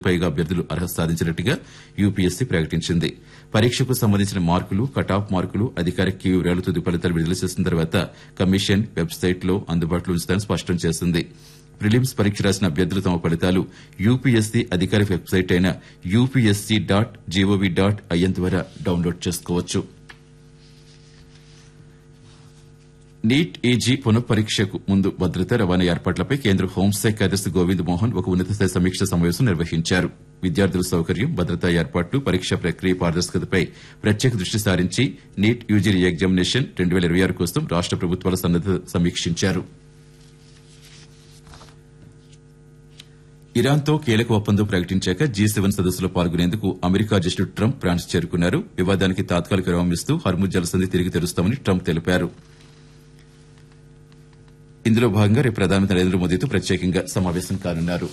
పైగా అభ్యర్థులు అర్హత సాధించినట్టుగా యూపీఎస్సీ ప్రకటించింది పరీక్షకు సంబంధించిన మార్కులు కటాఫ్ మార్కులు అధికారిక కీ వివరాలు తుది ఫలితాలు విడుదల చేసిన తర్వాత కమిషన్ వెబ్సైట్లో అందుబాటులో ఉంచుతారని స్పష్టం చేసింది ప్రిలిమ్స్ పరీక్ష రాసిన అభ్యర్థులు తమ ఫలితాలు యూపీఎస్సీ అధికారిక వెబ్సైట్ అయిన UPSC dot gov dot IN ద్వారా డౌన్లోడ్ చేసుకోవచ్చు నీట్ ఈజీ పునఃపరీక్షకు ముందు భద్రత రవాణా ఏర్పాట్లపై కేంద్ర హోంశాఖ కార్యదర్శి గోవింద్ మోహన్ ఒక ఉన్నతస్థాయి సమీక్ష సమావేశం నిర్వహించారు విద్యార్థుల సౌకర్యం భద్రతా ఏర్పాట్లు పరీక్షా ప్రక్రియ పారదర్శకతపై ప్రత్యేక దృష్టి సారించి నీట్ యూజీ రీ ఎగ్జామినేషన్ రెండు వేల ఇరవై ఆరు కోసం రాష్ట ప్రభుత్వాల సన్నద్దత సమీక్షించారు ఇరాన్తో కీలక ఒప్పందం ప్రకటించాక జీ సెవెన్ సదస్సులో పాల్గొనేందుకు అమెరికా అధ్యక్షుడు ట్రంప్ ఫ్రాన్స్ చేరుకున్నారు వివాదానికి తాత్కాలిక విరామం ఇస్తూ హర్ముజ్ జలసంధి తిరిగి తెరుస్తామని ట్రంప్ తెలిపారు ఇందులో భాగంగా రేపు ప్రధానమంత్రి నరేంద్ర మోదీతో ప్రత్యేకంగా సమావేశం కానున్నారు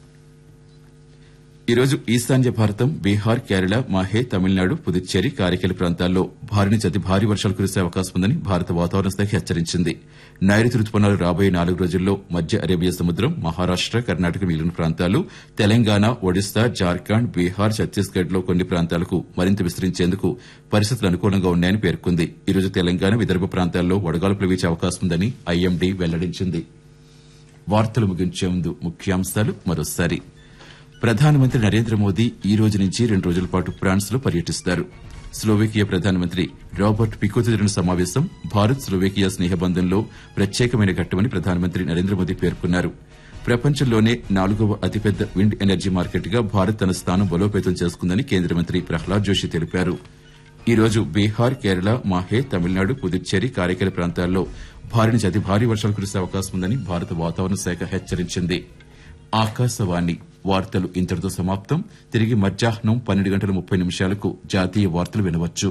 ఈ రోజు ఈశాన్య భారతం బీహార్ కేరళ మాహే తమిళనాడు పుదుచ్చేరి కారైకల్ ప్రాంతాల్లో భారీ నుంచి అతి భారీ వర్షాలు కురిసే అవకాశం ఉందని భారత వాతావరణ శాఖ హెచ్చరించింది నైరుతి రుతుపవనాలు రాబోయే నాలుగు రోజుల్లో మధ్య అరేబియా సముద్రం మహారాష్ట కర్ణాటక మిగిలిన ప్రాంతాలు తెలంగాణ ఒడిశా జార్ఖండ్ బీహార్ ఛత్తీస్గఢ్ లో కొన్ని ప్రాంతాలకు మరింత విస్తరించేందుకు పరిస్థితులు అనుకూలంగా ఉన్నాయని పేర్కొంది ఈ రోజు తెలంగాణ విదర్భ ప్రాంతాల్లో వడగాల్పులు వీచే అవకాశం ఉందని ఐఎండీ వెల్లడించింది వార్తలు ముగించే ముందు ముఖ్యాంశాలు మరోసారి ప్రధానమంత్రి నరేంద్ర మోదీ ఈ రోజు నుంచి రెండు రోజుల పాటు ఫ్రాన్స్ లో పర్యటిస్తారు స్లోవేకియా ప్రధానమంత్రి రాబర్ట్ పికోతో జరిగిన సమావేశం భారత్ స్లోవేకియా స్నేహబంధంలో ప్రత్యేకమైన ఘట్టమని ప్రధానమంత్రి నరేంద్ర మోదీ పేర్కొన్నారు ప్రపంచంలోనే నాలుగవ అతిపెద్ద విండ్ ఎనర్జీ మార్కెట్ గా భారత్ తన స్థానం బలోపేతం చేసుకుందని కేంద్ర మంత్రి ప్రహ్లాద్ జోషి తెలిపారు ఈ రోజు బీహార్ కేరళ మాహే తమిళనాడు పుదుచ్చేరి కారైకల ప్రాంతాల్లో భారీ నుంచి అతి భారీ వర్షాలు కురిసే అవకాశం ఉందని భారత వాతావరణ శాఖ హెచ్చరించింది ఆకాశవాణి వార్తలు ఇంతటితో సమాప్తం తిరిగి మధ్యాహ్నం పన్నెండు గంటల ముప్పై నిమిషాలకు జాతీయ వార్తలు వినవచ్చు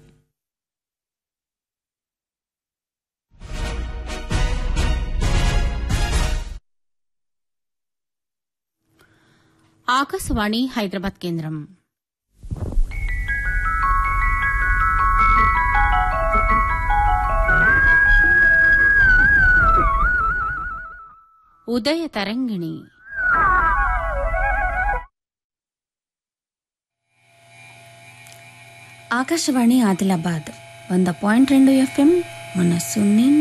ఆకాశవాణి హైదరాబాద్ కేంద్రం ఉదయ తరంగిణి ఆకాశవాణి ఆదిలాబాద్ వంద పాయింట్ రెండు ఎఫ్ఎం మనస్సు నిండా